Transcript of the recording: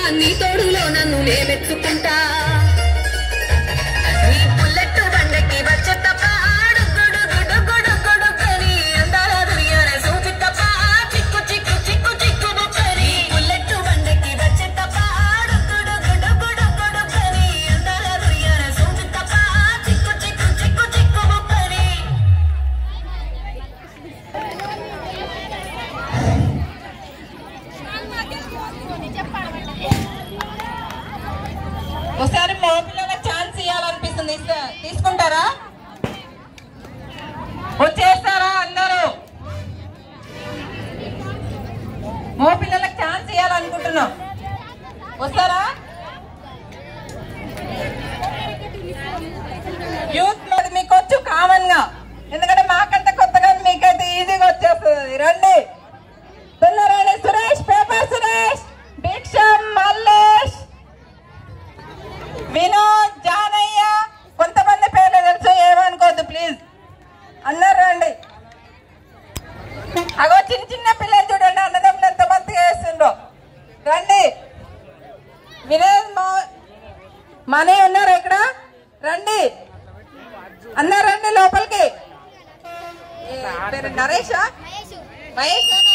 నీ తోడులో నన్ను నే మెచ్చుకుంటా నీ బుల్లెట్ బండకి వచ్చే తప్ప గుడు గుడు గుడు గుడు కని అందాల దునియాన సూపి తప్ప చిక్కు చిక్కు చిక్కు చిక్కు బుక్కని బుల్లెట్ బండకి వచ్చే తప్ప గుడు గుడు గుడు గుడు కని అందాల దునియాన సూపి తప్ప చిక్కు చిక్కు చిక్కు చిక్కు బుక్కని ఒకసారి మా పిల్లలకు ఛాన్స్ ఇవ్వాలనిపిస్తుంది ఇస్తా- తీసుకుంటారా వచ్చేస్తారా అందరూ మో పిల్లలకు ఛాన్స్ ఇవ్వాలనుకుంటున్నాం వస్తారా యూత్ మీద మీకు వచ్చు కామన్ గా ఎందుకంటే మాకంటే కొత్తగా మీకైతే ఈజీగా వచ్చేస్తుంది రండి తొందరని సురేష్ పేపర్ సురేష్ భిక్షం మల్లేష్ వినోద్ జానయ్య కొంతమంది పేర్లు తెలుసు ఏమనుకోవద్దు ప్లీజ్ అందరు రండి అగో చిన్న చిన్న పిల్లలు చూడండి అన్నదమ్ములు ఎంత మంచిగా వేస్తుండ్రో రండి వినోద్ మా- మనీ ఉన్నారు ఇక్కడ రండి అందరు రండి లోపలికి ఏ, పేరు నరేషా మహేష్